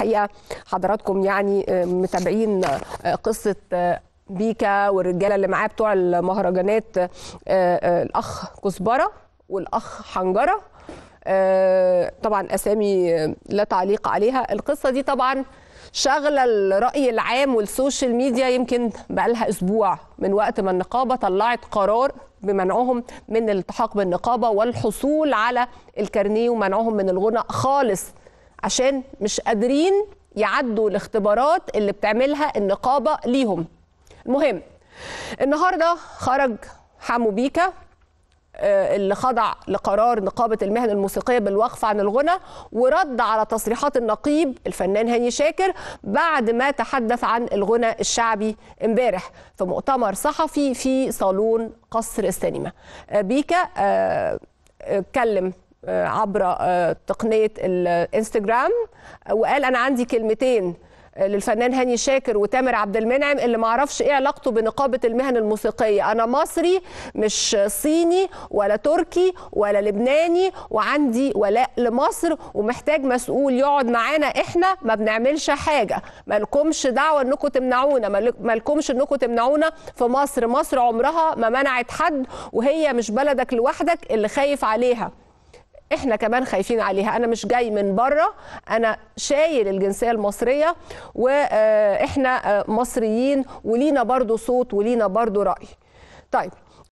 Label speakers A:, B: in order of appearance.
A: الحقيقه حضراتكم يعني متابعين قصه بيكا والرجاله اللي معاه بتوع المهرجانات الاخ كزبره والاخ حنجره طبعا اسامي لا تعليق عليها القصه دي طبعا شغله الراي العام والسوشيال ميديا يمكن بقالها اسبوع من وقت ما النقابه طلعت قرار بمنعهم من الالتحاق بالنقابه والحصول على الكارنيه ومنعهم من الغنى خالص عشان مش قادرين يعدوا الاختبارات اللي بتعملها النقابه ليهم المهم النهارده خرج حمو بيكا اللي خضع لقرار نقابة المهن الموسيقية بالوقف عن الغنى ورد على تصريحات النقيب الفنان هاني شاكر بعد ما تحدث عن الغنى الشعبي امبارح في مؤتمر صحفي في صالون قصر السينما بيكا اتكلم عبر تقنية الانستجرام وقال أنا عندي كلمتين للفنان هاني شاكر وتامر عبد المنعم اللي ما اعرفش ايه علاقته بنقابه المهن الموسيقيه انا مصري مش صيني ولا تركي ولا لبناني وعندي ولاء لمصر ومحتاج مسؤول يقعد معانا احنا ما بنعملش حاجه مالكمش دعوه انكم تمنعونا مالكمش انكم تمنعونا في مصر مصر عمرها ما منعت حد وهي مش بلدك لوحدك اللي خايف عليها احنا كمان خايفين عليها انا مش جاي من بره انا شايل الجنسيه المصريه واحنا مصريين ولينا برضو صوت ولينا برضو راي طيب